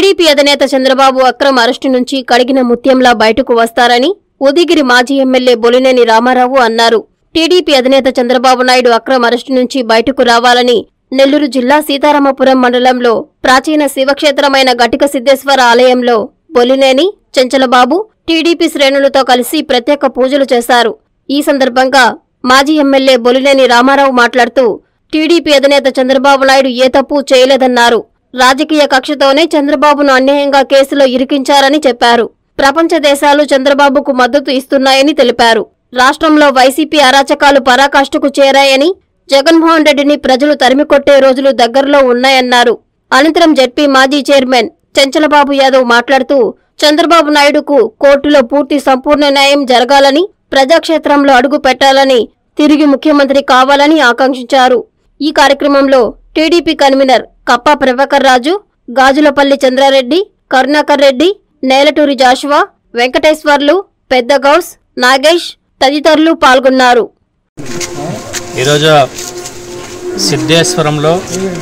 TDP అధినేత చంద్రబాబు అక్రమ arrest నుంచి కడిగిన ముత్యంలా బయటకు వస్తారని ఉదిగిరి మాజీ ఎమ్మెల్యే బొలినేని రామారావు అన్నారు టీడీపీ అధినేత చంద్రబాబు నాయుడు అక్రమ అరెస్టు నుంచి బయటకు రావాలని నెల్లూరు జిల్లా సీతారామపురం మండలంలో ప్రాచీన శివక్షేత్రమైన ఘటిక సిద్ధేశ్వర ఆలయంలో బొలినేని చెంచలబాబు టీడీపీ శ్రేణులతో కలిసి ప్రత్యేక పూజలు చేశారు ఈ సందర్భంగా మాజీ ఎమ్మెల్యే బొలినేని రామారావు మాట్లాడుతూ టీడీపీ అధినేత చంద్రబాబు నాయుడు ఏ తప్పు చేయలేదన్నారు రాజకీయ కక్షతోనే చంద్రబాబును అన్యాయంగా కేసులో ఇరికించారని చెప్పారు ప్రపంచ దేశాలు చంద్రబాబుకు మద్దతు ఇస్తున్నాయని తెలిపారు రాష్ట్రంలో వైసీపీ అరాచకాలు పరాకాష్ఠకు చేరాయని జగన్మోహన్ రెడ్డిని ప్రజలు తరిమికొట్టే రోజులు దగ్గరలో ఉన్నాయన్నారు అనంతరం జడ్పీ మాజీ చైర్మన్ చెంచలబాబు యాదవ్ మాట్లాడుతూ చంద్రబాబు నాయుడుకు కోర్టులో పూర్తి సంపూర్ణ న్యాయం జరగాలని ప్రజాక్షేత్రంలో అడుగు పెట్టాలని తిరిగి ముఖ్యమంత్రి కావాలని ఆకాంక్షించారు ఈ కార్యక్రమంలో టీడీపీ కన్వీనర్ కప్పా ప్రభాకర్ రాజు గాజులపల్లి చంద్రారెడ్డి కరుణాకర్ రెడ్డి నేలటూరి జాషువా వెంకటేశ్వర్లు పెద్ద గౌస్ నాగేష్ తదితరులు పాల్గొన్నారు ఈరోజు సిద్ధేశ్వరంలో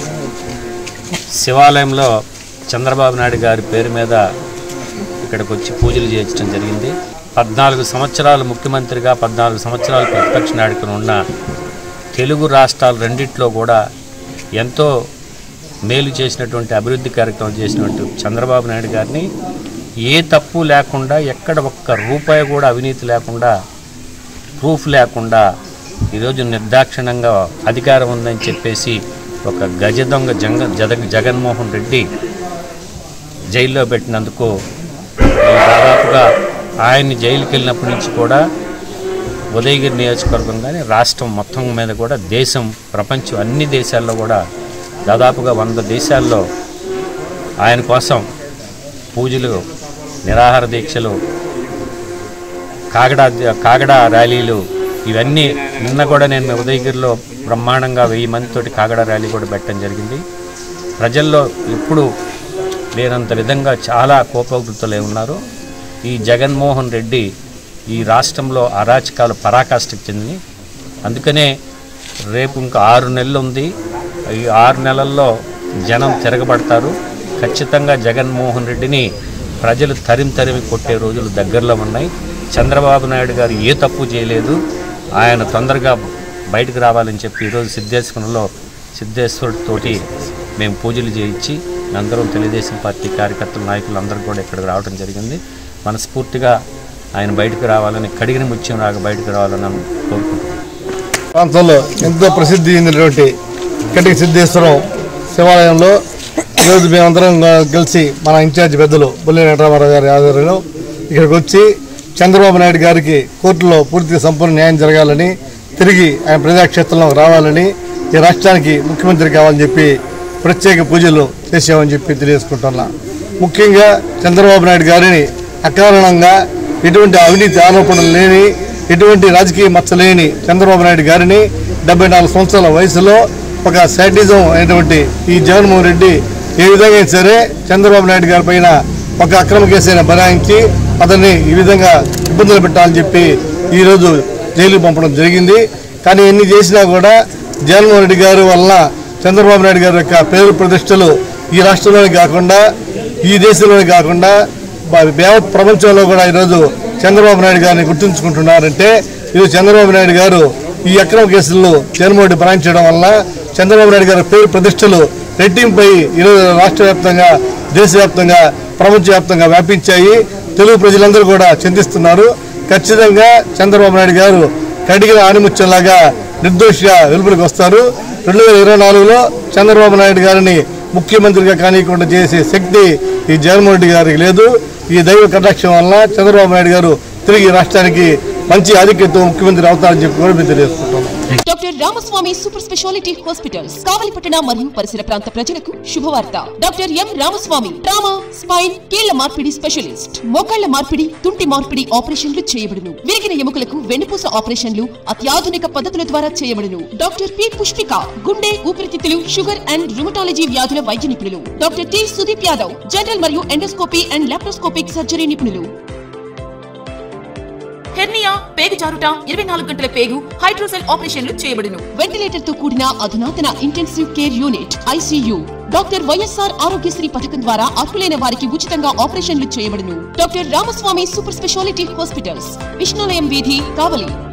శివాలయంలో చంద్రబాబు నాయుడు గారి పేరు మీద ఇక్కడికి వచ్చి పూజలు చేయించడం జరిగింది పద్నాలుగు సంవత్సరాలు ముఖ్యమంత్రిగా పద్నాలుగు సంవత్సరాలు ప్రతిపక్ష నాయకులు ఉన్న తెలుగు రాష్ట్రాలు రెండిట్లో కూడా ఎంతో మేలు చేసినటువంటి అభివృద్ధి కార్యక్రమం చేసినటువంటి చంద్రబాబు నాయుడు గారిని ఏ తప్పు లేకుండా ఎక్కడ ఒక్క రూపాయి కూడా అవినీతి లేకుండా ప్రూఫ్ లేకుండా ఈరోజు నిర్దాక్షిణంగా అధికారం ఉందని చెప్పేసి ఒక గజ దొంగ జంగ జగ జగన్మోహన్ రెడ్డి జైల్లో పెట్టినందుకు నేను దాదాపుగా ఆయన్ని జైలుకి వెళ్ళినప్పటి నుంచి కూడా ఉదయగిరి నియోజకవర్గం కానీ రాష్ట్రం మొత్తం మీద కూడా దేశం ప్రపంచం అన్ని దేశాల్లో కూడా దాదాపుగా వంద దేశాల్లో ఆయన కోసం పూజలు నిరాహార దీక్షలు కాగడా కాగడా ర్యాలీలు ఇవన్నీ నిన్న కూడా నేను ఉదయగిరిలో బ్రహ్మాండంగా వెయ్యి మందితోటి కాగడా ర్యాలీ కూడా పెట్టడం జరిగింది ప్రజల్లో ఎప్పుడు లేనంత విధంగా చాలా కోపోగ్రతలే ఉన్నారు ఈ జగన్మోహన్ రెడ్డి ఈ రాష్ట్రంలో అరాచకాలు పరాకాష్ఠకు చెంది అందుకనే రేపు ఇంకా ఆరు నెలలు ఉంది ఈ ఆరు నెలల్లో జనం తిరగబడతారు ఖచ్చితంగా జగన్మోహన్ రెడ్డిని ప్రజలు తరిమి తరిమి కొట్టే రోజులు దగ్గరలో ఉన్నాయి చంద్రబాబు నాయుడు గారు ఏ తప్పు చేయలేదు ఆయన తొందరగా బయటకు రావాలని చెప్పి ఈరోజు సిద్ధేశ్వరంలో సిద్ధేశ్వరుడితోటి మేము పూజలు చేయించి అందరం తెలుగుదేశం పార్టీ కార్యకర్తలు నాయకులు అందరూ కూడా ఇక్కడికి రావడం జరిగింది మనస్ఫూర్తిగా ఆయన బయటకు రావాలని కడిగిన ముత్యం రాగా బయటకు రావాలని కోరుకుంటున్నాను ప్రాంతంలో ఎంతో ప్రసిద్ధి చెందినటువంటి కటిక సిద్ధేశ్వరం శివాలయంలో ఈరోజు మేమందరం కలిసి మన ఇన్ఛార్జ్ పెద్దలు బుల్లి వెంకటరామారావు గారి ఆధ్వర్యంలో ఇక్కడికి వచ్చి చంద్రబాబు నాయుడు గారికి కోర్టులో పూర్తిగా సంపూర్ణ న్యాయం జరగాలని తిరిగి ఆయన ప్రజాక్షేత్రంలో రావాలని ఈ రాష్ట్రానికి ముఖ్యమంత్రి కావాలని చెప్పి ప్రత్యేక పూజలు చేసామని చెప్పి తెలియజేసుకుంటున్నా ముఖ్యంగా చంద్రబాబు నాయుడు గారిని అకారణంగా ఎటువంటి అవినీతి ఆరోపణలు లేని ఎటువంటి రాజకీయ మచ్చ లేని చంద్రబాబు నాయుడు గారిని డెబ్బై నాలుగు సంవత్సరాల వయసులో ఒక శాడిజం అయినటువంటి ఈ జగన్మోహన్ రెడ్డి ఏ విధంగా అయినా సరే చంద్రబాబు నాయుడు గారి పైన ఒక అక్రమ కేసు అయినా బనాయించి అతన్ని ఈ విధంగా ఇబ్బందులు పెట్టాలని చెప్పి ఈరోజు జైలుకి పంపడం జరిగింది కానీ ఎన్ని చేసినా కూడా జగన్మోహన్ రెడ్డి గారి వలన చంద్రబాబు నాయుడు గారి యొక్క పేరు ప్రతిష్టలు ఈ రాష్ట్రంలోనే కాకుండా ఈ దేశంలోనే కాకుండా బ- యావత్ ప్రపంచంలో కూడా ఈరోజు చంద్రబాబు నాయుడు గారిని గుర్తుంచుకుంటున్నారంటే ఈరోజు చంద్రబాబు నాయుడు గారు ఈ అక్రమ కేసుల్లో జగన్మోహన్ రెడ్డి బనాయించడం వల్ల చంద్రబాబు నాయుడు గారి పేరు ప్రతిష్టలు రెట్టింపై ఈరోజు రాష్ట్ర వ్యాప్తంగా దేశవ్యాప్తంగా ప్రపంచవ్యాప్తంగా వ్యాపించాయి తెలుగు ప్రజలందరూ కూడా చింతిస్తున్నారు ఖచ్చితంగా చంద్రబాబు నాయుడు గారు కడిగిన ఆనిముత్యంలాగా నిర్దోషిగా వెలుపులకు వస్తారు రెండు వేల ఇరవై నాలుగులో చంద్రబాబు నాయుడు గారిని ముఖ్యమంత్రిగా కానివ్వకుండా చేసే శక్తి ఈ జగన్మోహన్ రెడ్డి గారికి లేదు ఈ దైవ కటాక్షం వల్ల చంద్రబాబు నాయుడు గారు తిరిగి రాష్ట్రానికి మంచి ఆధిక్యతతో ముఖ్యమంత్రి అవుతారని చెప్పి కూడా మేము తెలియజేసుకుంటున్నాం doctor Ramaswamy super speciality hospitals కావలిపట్టణ మరియు పరిసర ప్రాంత ప్రజలకు శుభవార్త doctor M Ramaswamy trauma spine కీళ్ల మార్పిడి స్పెషలిస్ట్ మోకాళ్ల మార్పిడి తుంటి మార్పిడి ఆపరేషన్లు చేయబడును విరిగిన ఎముకలకు వెన్నుపూస ఆపరేషన్లు అత్యాధునిక పద్ధతుల ద్వారా చేయబడును డాక్టర్ పి పుష్పిక గుండె ఊపిరితిత్తులు షుగర్ అండ్ రుమటాలజీ వ్యాధుల వైద్య నిపుణులు doctor T Sudeep Yadav general మరియు ఎండోస్కోపీ అండ్ లాప్రోస్కోపిక్ సర్జరీ నిపుణులు హెర్నియా పేగు జారుట ఇరవై నాలుగు గంటల పేగు హైడ్రోసెల్ ఆపరేషన్లు చేయబడును వెంటిలేటర్ తో కూడిన అధునాతన intensive care unit ICU doctor YSR Aarogyasri పథకం ద్వారా అర్హులైన వారికి ఉచితంగా ఆపరేషన్లు చేయబడును doctor Ramaswamy super speciality hospitals Vishnulayam వీధి కావలి